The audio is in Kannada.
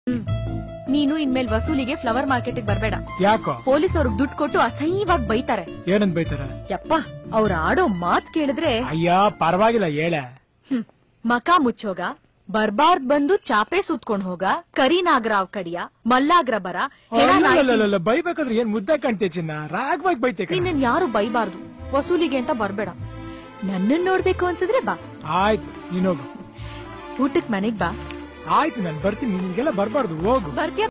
ನೀನು ಇನ್ಮೇಲ್ ವಸೂಲಿಗೆ ಫ್ಲವರ್ ಮಾರ್ಕೆಟ್ ಬರ್ಬೇಡ ಯಾಕೋ ಪೊಲೀಸ್ ಅವ್ರಿಗೆ ದುಡ್ಡು ಕೊಟ್ಟು ಅಸಹ್ಯವಾಗಿ ಬೈತಾರೆ ಏನಂತ ಬೈತಾರ ಯಪ್ಪ ಅವ್ರ ಆಡೋ ಮಾತ್ ಕೇಳಿದ್ರೆ ಅಯ್ಯ ಪರವಾಗಿಲ್ಲ ಹೇಳೆ ಹ್ಮ್, ಮಕ ಮುಚ್ಚೋಗ ಬರ್ಬಾರ್ದ್ ಬಂದು ಚಾಪೆ ಸುತ್ಕೊಂಡ್ ಹೋಗ ಕರಿ ನಾಗರಾವ್ ಕಡಿಯ ಮಲ್ಲಾಗ್ರ ಬರ ಹೆಣ ನಾಯಿ ತಿನ್- ಅಲ್ಲಲ್ಲ ಬೈಬೇಕಾದ್ರೆ ಏನ್ ಮುದ್ದೆ ಕಾಣ್ತೆ ಚಿನ್ನ ರಾಗವಾಗಿ ಬೈತೆ ಕಣೆ. ನಿನ್ನನ್ ಯಾರು ಬೈಬಾರ್ದು ವಸೂಲಿಗೆ ಅಂತ ಬರ್ಬೇಡ ನನ್ನನ್ ನೋಡ್ಬೇಕು ಅನ್ಸಿದ್ರೆ ಬಾ ಆಯ್ತು ನೀನೋಗು ಊಟಕ್ ಮನೆಗ್ ಬಾ ಆಯ್ತು ನಾನು ಬರ್ತೀನಿ ನಿನ್ಗೆಲ್ಲ ಬರ್ಬಾರ್ದು ಹೋಗು ಬರ್ತೀಯ